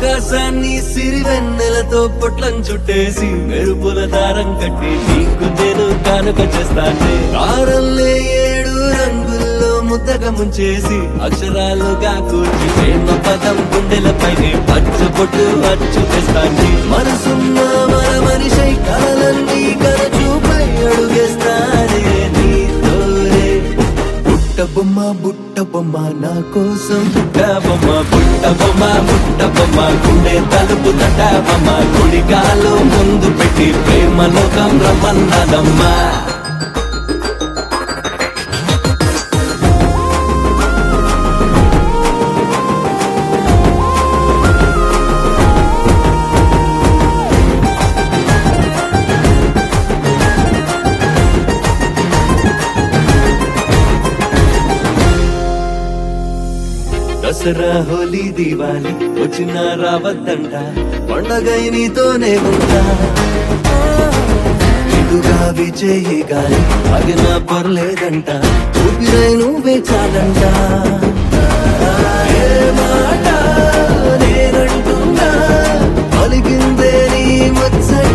ఆకాశాన్ని సిరివెన్నెలతో పొట్లం చుట్టేసి మెరుపుల దారం కట్టి నీకు నేను కానుక చేస్తానే కారల్లే ఏడు రంగుల్లో ముద్దగా ముంచేసి అక్షరాలుగా కూర్చి ప్రేమ పదం గుండెలపైనే పచ్చ పొట్టు అచ్చు తెస్తాండి మనసున్న మన మనిషి కలలన్నీ కరచూపై అడుగేస్తానే నీతోనే బుట్ట బొమ్మ బుట్ట బొమ్మ నా కోసం బుట్ట బొమ్మ బుట్ట బొమ్మ బుట్ట బొమ్మ గుండె తలుపు తట బొమ్మ కుడికాలు ముందు పెట్టి ప్రేమ లోకం రమ్మన్నదమ్మా దసరా హోలీ దివాలి వచ్చిన రావద్దంట పండగై నీతోనే ఉంటా ఇటుగా విజయ్ గాలి అగిన పర్లేదంట ఊపిరై నువ్వే చాలంట ఏ మాట నేనంటున్నా పలికిందే నీ ముచ్చట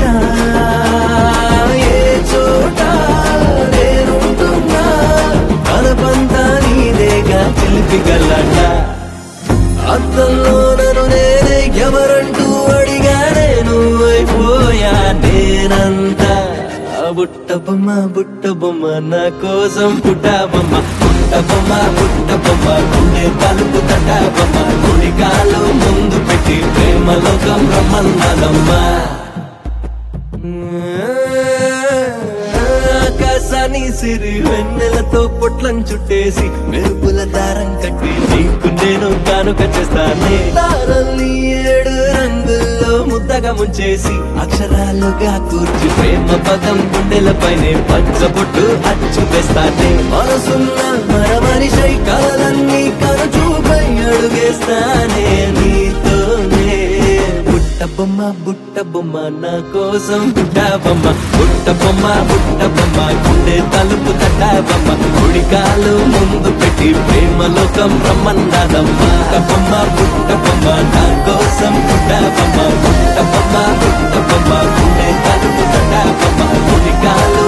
ఏ చోట నేనుంటున్నా కలపంతా నీదేగా తెలిపి గల్లట అద్దంలో నన్ను నేనే ఎవరంటూ అడిగానే నువ్వైపోయా నేనంతా ఆ బుట్ట బొమ్మ బుట్ట బొమ్మ నా కోసం పుట్ట బొమ్మ బుట్ట బొమ్మ బుట్ట బొమ్మ గుండె తలుపు తట బొమ్మ కుడి కాలు ముందు పెట్టి ప్రేమ లోకం రమ్మన్నదమ్మా ఆకాశాన్ని సిరి వెన్నెలతో పొట్లం చుట్టేసి మెరుపుల దారం కట్టి నీకు నేను కానుక చేస్తానే దారల్ని ఏడు రంగుల్లో ముద్దగా ముంచేసి అక్షరాలుగా కూర్చి ప్రేమ పదం గుండెలపైనే పచ్చబొట్టు అచ్చు తెస్తానే మనసున్న మన మనిషి కలలన్నీ కనుచూపై అడుగేస్తానే నీతోనే బుట్ట బొమ్మ బుట్ట బొమ్మ నా కోసం బుట్ట బొమ్మ బుట్ట బొమ్మ బుట్ట బొమ్మ గుండె తలుపు తట్ట బొమ్మ కుడి కాలు ముందు పెట్టి ప్రేమ లోకం రమ్మన్నదమ్మ బుట్ట బొమ్మ బుట్ట బొమ్మ నా కోసం బుట్ట బొమ్మ బుట్ట బొమ్మ బుట్ట బొమ్మ గుండె తలుపు తట్ట బొమ్మ కుడి కాలు